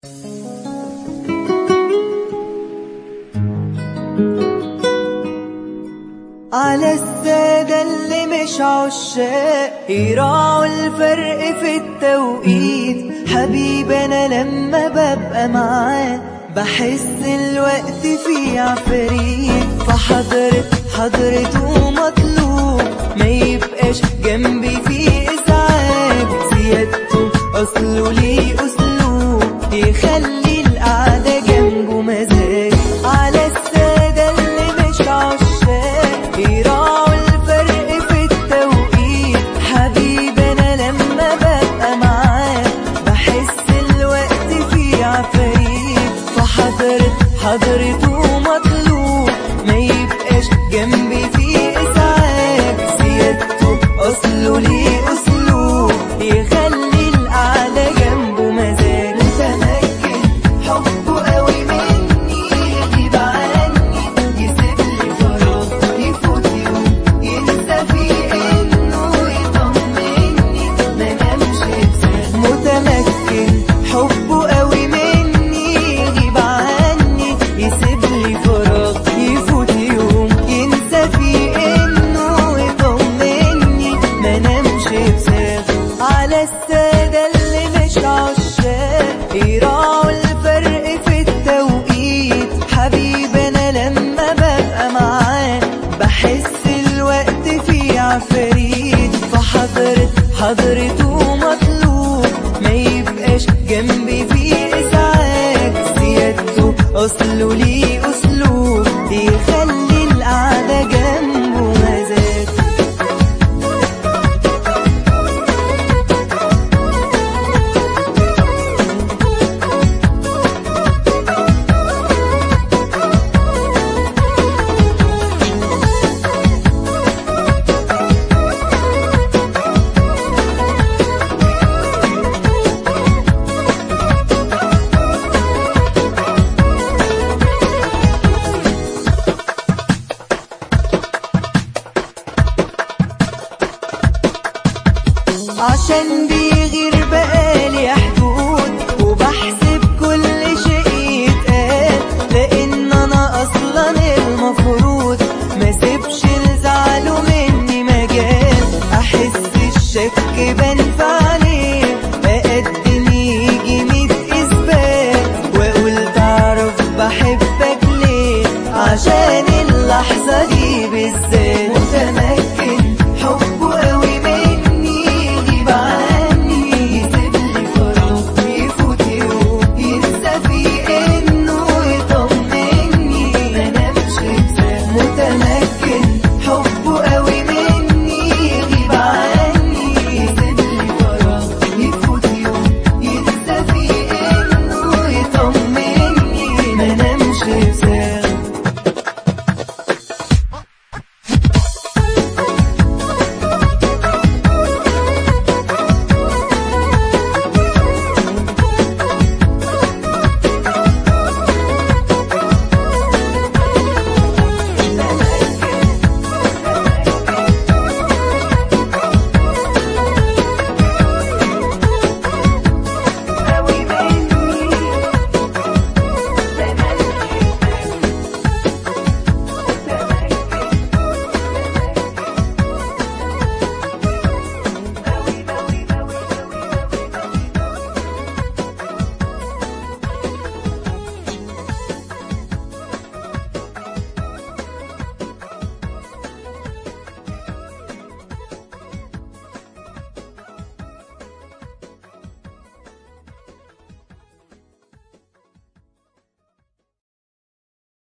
على السادة اللي مش عشاق يراعوا الفرق في التوقيت حبيبي أنا لما ببقى معاه بحس الوقت فيه عفريت فحضرت حضرته مطلوب ما يبقاش جنبي فيه إزعاج زيادته أصله ليه أسلوب يخلي القعدة جنبه مزاج على السادة اللي مش عشاق يراعوا الفرق في التوقيت حبيبي أنا لما ببقى معاه بحس الوقت فيه عفريت فحضرت حضرته مطلوب ما يبقاش جنبي فيه إزعاج زيادته أصله ليه أسلوب يخلي القعدة جنبه مزاج متمكن حبه قوي مني يغيب عني يسيب لي فراغ يفوت يوم ينسى فيه إنه يطمني ما نامش بساعة متمكن حبه قوي مني يغيب عني يسيب لي فراغ يفوت يوم ينسى فيه إنه يطمني ما نامش بساعة على السادة اللي مش عشاق يراعوا الفرق في التوقيت حبيبي أنا لما ببقى معاه بحس الوقت فيه عفريت فحضرت حضرته مطلوب ما يبقاش جنبي فيه إزعاج زيادته أصله ليه أسلوب يخلي